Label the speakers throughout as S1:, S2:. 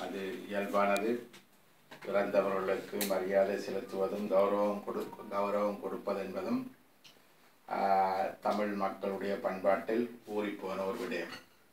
S1: அது இயல்பானது இறந்தவர்களுக்கு மரியாதை செலுத்துவதும் கௌரவம் கொடு கௌரவம் கொடுப்பது என்பதும் ஆஹ், தமிழ் மக்களுடைய பண்பாட்டில் ஊறிப்போன ஒரு விடயம்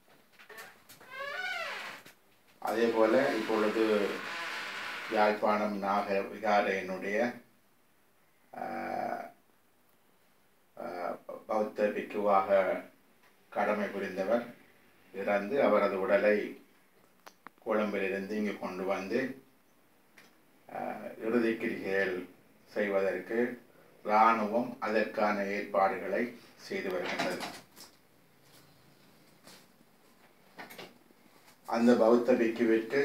S1: அதே போல இப்பொழுது யாழ்ப்பாணம் நாக விகாரையினுடைய ஆஹ், ஆஹ், பௌத்த பிக்குவாக கடமை புரிந்தவர் இறந்து அவரது உடலை கொழும்பிலிருந்து இங்கு கொண்டு வந்து ஆஹ், இறுதிக் கிரிகைகள் செய்வதற்கு இராணுவம் அதற்கான ஏற்பாடுகளை செய்து வருகின்றது அந்த பௌத்த பிக்குவிற்கு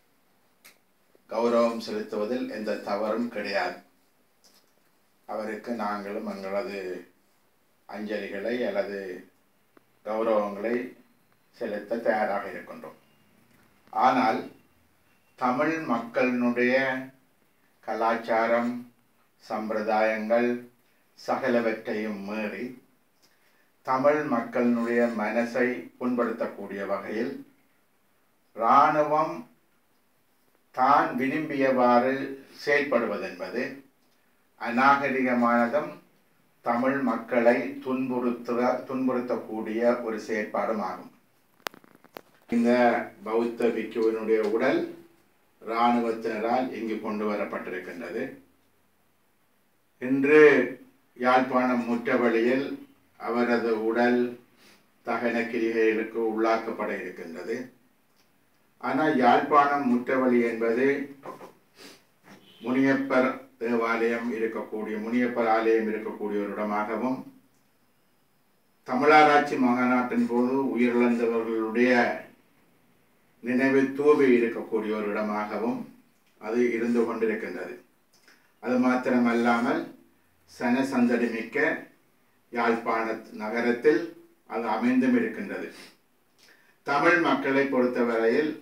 S1: கௌரவம் செலுத்துவதில் எந்த தவறும் கிடையாது அவருக்கு நாங்களும் எங்களது அஞ்சலிகளை அல்லது கௌரவங்களை செலுத்த தயாராக இருக்கின்றோம் ஆனால் தமிழ் மக்களினுடைய கலாச்சாரம் சம்பிரதாயங்கள் சகலவற்றையும் மீறி தமிழ் மக்களினுடைய மனசை புண்படுத்தக்கூடிய வகையில் இராணுவம் தான் விரும்பியவாறு செயற்படுவதென்பது அநாகரிகமானதும் தமிழ் மக்களை துன்புறுத்துற துன்புறுத்தக்கூடிய ஒரு செயற்பாடும் ஆகும் இந்த பௌத்த பிக்குவினுடைய உடல் இராணுவத்தினரால் இங்கு கொண்டு வரப்பட்டிருக்கின்றது இன்று யாழ்ப்பாணம் முற்றவழியில் அவரது உடல் தகன கிரிகைகளுக்கு உள்ளாக்கப்பட இருக்கின்றது ஆனால் யாழ்ப்பாணம் முற்றவழி என்பது முனியப்பர் தேவாலயம் இருக்கக்கூடிய முனியப்பர் ஆலயம் இருக்கக்கூடிய ஒரு இடமாகவும் தமிழாராய்ச்சி மகாநாட்டின் போது உயிரிழந்தவர்களுடைய நினைவு தூவி இருக்கக்கூடிய ஒரு இடமாகவும் அது இருந்து கொண்டிருக்கின்றது அது மாத்திரமல்லாமல் சனசந்தடி மிக்க யாழ்ப்பாண நகரத்தில் அது அமைந்தும் இருக்கின்றது தமிழ் மக்களை பொறுத்தவரையில்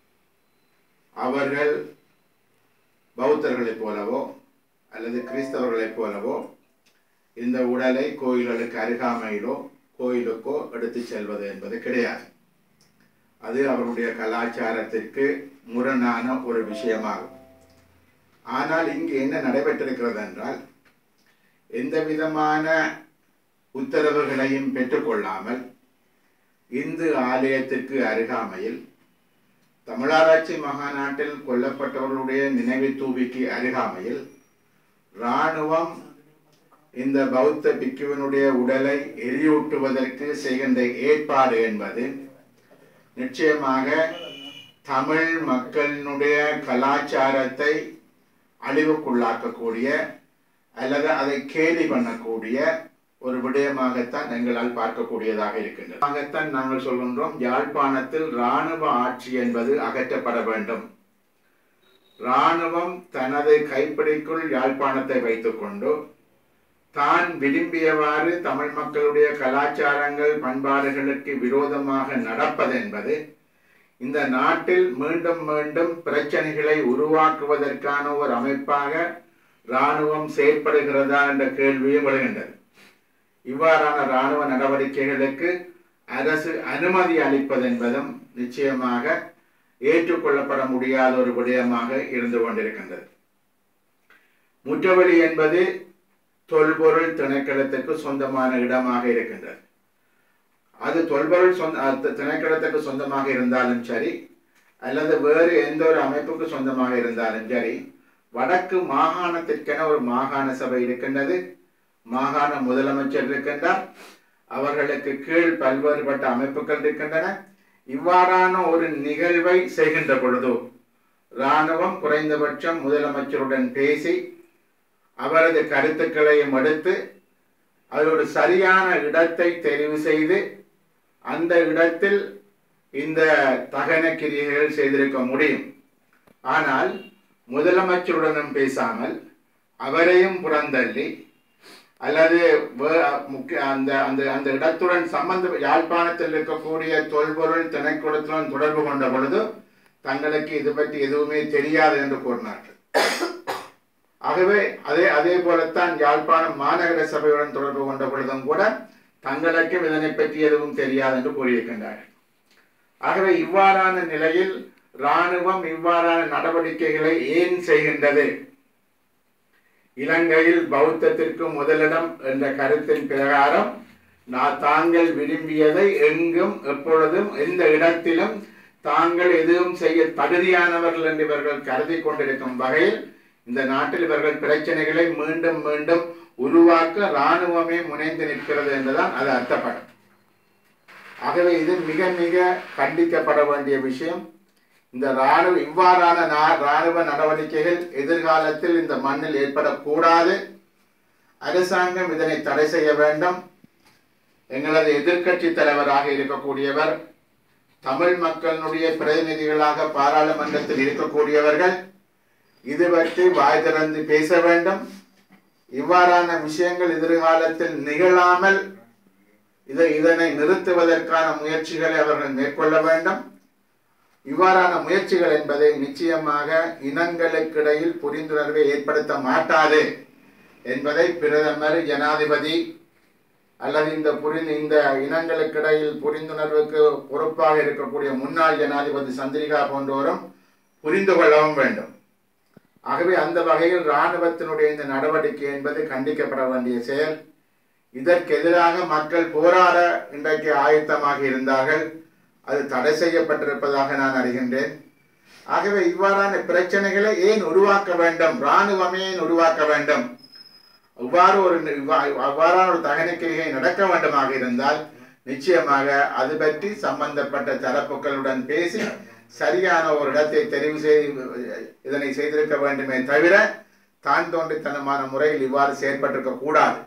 S1: அவர்கள் பௌத்தர்களைப் போலவோ அல்லது கிறிஸ்தவர்களைப் போலவோ இந்த உடலை கோயில்களுக்கு அருகாமையிலோ கோயிலுக்கோ எடுத்துச் செல்வது என்பது கிடையாது அது அவருடைய கலாச்சாரத்திற்கு முரணான ஒரு விஷயமாகும் ஆனால் இங்கு என்ன நடைபெற்றிருக்கிறது என்றால் எந்த விதமான உத்தரவுகளையும் பெற்றுக்கொள்ளாமல் இந்து ஆலயத்திற்கு அருகாமையில் தமிழாராய்ச்சி மகாநாட்டில் கொல்லப்பட்டவர்களுடைய நினைவு தூபிக்கு அருகாமையில் இராணுவம் இந்த பௌத்த பிக்குவினுடைய உடலை எரியூட்டுவதற்கு செய்கின்ற ஏற்பாடு என்பது நிச்சயமாக தமிழ் மக்களினுடைய கலாச்சாரத்தை அழிவுக்குள்ளாக்கக்கூடிய அல்லது அதை கேலி பண்ணக்கூடிய ஒரு விடயமாகத்தான் எங்களால் பார்க்கக்கூடியதாக இருக்கின்றது ஆகத்தான் நாங்கள் சொல்கின்றோம் யாழ்ப்பாணத்தில் இராணுவ ஆட்சி என்பது அகற்றப்பட வேண்டும் இராணுவம் தனது கைப்பிடிக்குள் யாழ்ப்பாணத்தை வைத்துக்கொண்டு தான் விரும்பியவாறு தமிழ் மக்களுடைய கலாச்சாரங்கள் பண்பாடுகளுக்கு விரோதமாக நடப்பது என்பது இந்த நாட்டில் மீண்டும் மீண்டும் பிரச்சனைகளை உருவாக்குவதற்கான ஒரு அமைப்பாக இராணுவம் செயற்படுகிறதா என்ற கேள்வியும் எழுகின்றது இவ்வாறான இராணுவ நடவடிக்கைகளுக்கு அரசு அனுமதி அளிப்பது என்பதும் நிச்சயமாக ஏற்றுக்கொள்ளப்பட முடியாத ஒரு விடயமாக இருந்து கொண்டிருக்கின்றது முற்றவெளி என்பது தொல்பொருள் திணைக்களத்துக்கு சொந்தமான இடமாக இருக்கின்றது அது தொல்பொருள் சொந்த அது திணைக்களத்துக்கு சொந்தமாக இருந்தாலும் சரி அல்லது வேறு எந்த ஒரு அமைப்புக்கு சொந்தமாக இருந்தாலும் சரி வடக்கு மாகாணத்திற்கென ஒரு மாகாண சபை இருக்கின்றது மாகாண முதலமைச்சர் இருக்கின்றார் அவர்களுக்கு கீழ் பல்வேறுபட்ட அமைப்புகள் இருக்கின்றன இவ்வாறான ஒரு நிகழ்வை செய்கின்ற பொழுது இராணுவம் குறைந்தபட்சம் முதலமைச்சருடன் பேசி அவரது கருத்துக்களையும் எடுத்து அதில் ஒரு சரியான இடத்தை தெரிவு செய்து அந்த இடத்தில் இந்த தகன கிரியைகள் செய்திருக்க முடியும் ஆனால் முதலமைச்சருடனும் பேசாமல் அவரையும் புறந்தள்ளி அல்லது வே- முக்கிய அந்த அந்த அந்த இடத்துடன் சம்பந்த யாழ்ப்பாணத்தில் இருக்கக்கூடிய தொல்பொருள் திணைக்குளத்துடன் தொடர்பு கொண்ட பொழுது தங்களுக்கு இது பற்றி எதுவுமே தெரியாது என்று கூறினார்கள் ஆகவே அதே அதே போலத்தான் யாழ்ப்பாணம் மாநகர சபையுடன் தொடர்பு கொண்ட பொழுதும் கூட தங்களுக்கும் இதனை பற்றி எதுவும் தெரியாது என்று கூறியிருக்கின்றார்கள் ஆகவே இவ்வாறான நிலையில் இராணுவம் இவ்வாறான நடவடிக்கைகளை ஏன் செய்கின்றது இலங்கையில் பௌத்தத்திற்கு முதலிடம் என்ற கருத்தின் பிரகாரம் நான் தாங்கள் விரும்பியதை எங்கும் எப்பொழுதும் எந்த இடத்திலும் தாங்கள் எதுவும் செய்ய தகுதியானவர்கள் என்று இவர்கள் கருதி கொண்டிருக்கும் வகையில் இந்த நாட்டில் இவர்கள் பிரச்சனைகளை மீண்டும் மீண்டும் உருவாக்க இராணுவமே முனைந்து நிற்கிறது என்றுதான் அது அர்த்தப்படும் ஆகவே இது மிக மிக கண்டிக்கப்பட வேண்டிய விஷயம் இந்த இராணுவ இவ்வாறான நா- இராணுவ நடவடிக்கைகள் எதிர்காலத்தில் இந்த மண்ணில் ஏற்படக்கூடாது அரசாங்கம் இதனை தடை செய்ய வேண்டும் எங்களது எதிர்க்கட்சி தலைவராக இருக்கக்கூடியவர் தமிழ் மக்களினுடைய பிரதிநிதிகளாக பாராளுமன்றத்தில் இருக்கக்கூடியவர்கள் இது பற்றி வாய் திறந்து பேச வேண்டும் இவ்வாறான விஷயங்கள் எதிர்காலத்தில் நிகழாமல் இதை இதனை நிறுத்துவதற்கான முயற்சிகளை அவர்கள் மேற்கொள்ள வேண்டும் இவ்வாறான முயற்சிகள் என்பதை நிச்சயமாக இனங்களுக்கிடையில் புரிந்துணர்வை ஏற்படுத்த மாட்டாது என்பதை பிரதமர் ஜனாதிபதி அல்லது இந்த புரிந்து இந்த இனங்களுக்கிடையில் புரிந்துணர்வுக்கு பொறுப்பாக இருக்கக்கூடிய முன்னாள் ஜனாதிபதி சந்திரிகா போன்றோரும் புரிந்து கொள்ளவும் வேண்டும் ஆகவே அந்த வகையில் இராணுவத்தினுடைய இந்த நடவடிக்கை என்பது கண்டிக்கப்பட வேண்டிய செயல் இதற்கு எதிராக மக்கள் போராட இன்றைக்கு ஆயத்தமாக இருந்தார்கள் அது தடை செய்யப்பட்டிருப்பதாக நான் அறிகின்றேன் ஆகவே இவ்வாறான பிரச்சனைகளை ஏன் உருவாக்க வேண்டும் இராணுவமே ஏன் உருவாக்க வேண்டும் இவ்வாறு ஒரு இவ்வா- அவ்வாறான ஒரு தகனக்கிரிகை நடக்க வேண்டுமாக இருந்தால் நிச்சயமாக அது பற்றி சம்பந்தப்பட்ட தரப்புகளுடன் பேசி சரியான ஒரு இடத்தை தெரிவு செய்து இதனை செய்திருக்க வேண்டுமே தவிர தான் தோன்றித்தனமான முறையில் இவ்வாறு செயற்பட்டிருக்க கூடாது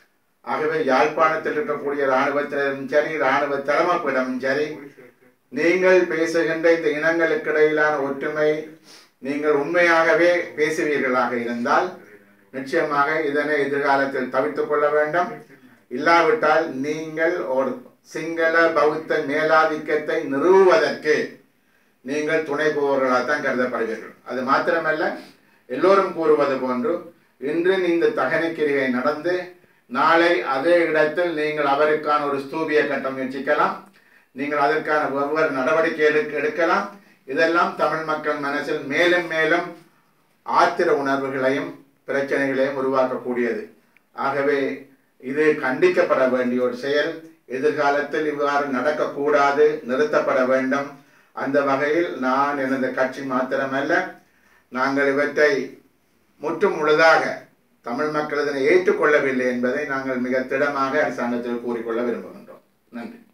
S1: ஆகவே யாழ்ப்பாணத்தில் இருக்கக்கூடிய இராணுவத்தினரும் சரி இராணுவ தலைமைப்பிடமும் சரி நீங்கள் பேசுகின்ற இந்த இனங்களுக்கு இடையிலான ஒற்றுமை நீங்கள் உண்மையாகவே பேசுவீர்களாக இருந்தால் நிச்சயமாக இதனை எதிர்காலத்தில் தவிர்த்துக் கொள்ள வேண்டும் இல்லாவிட்டால் நீங்கள் ஒரு சிங்கள பௌத்த மேலாதிக்கத்தை நிறுவுவதற்கு நீங்கள் துணை போவர்களாகத்தான் கருதப்படுவீர்கள் அது மாத்திரமல்ல எல்லோரும் கூறுவது போன்று இன்று இந்த தகனக்கிரிகை நடந்து நாளை அதே இடத்தில் நீங்கள் அவருக்கான ஒரு ஸ்தூபியை கட்ட முயற்சிக்கலாம் நீங்கள் அதற்கான ஒவ்வொரு நடவடிக்கை எடுக்க எடுக்கலாம் இதெல்லாம் தமிழ் மக்கள் மனசில் மேலும் மேலும் ஆத்திர உணர்வுகளையும் பிரச்சனைகளையும் உருவாக்கக்கூடியது ஆகவே இது கண்டிக்கப்பட வேண்டிய ஒரு செயல் எதிர்காலத்தில் இவ்வாறு நடக்கக்கூடாது நிறுத்தப்பட வேண்டும் அந்த வகையில் நான் எனது கட்சி மாத்திரமல்ல நாங்கள் இவற்றை முற்றும் முழுதாக தமிழ் மக்கள் இதனை ஏற்றுக்கொள்ளவில்லை என்பதை நாங்கள் மிக திடமாக அரசாங்கத்தில் கூறிக்கொள்ள விரும்புகின்றோம் நன்றி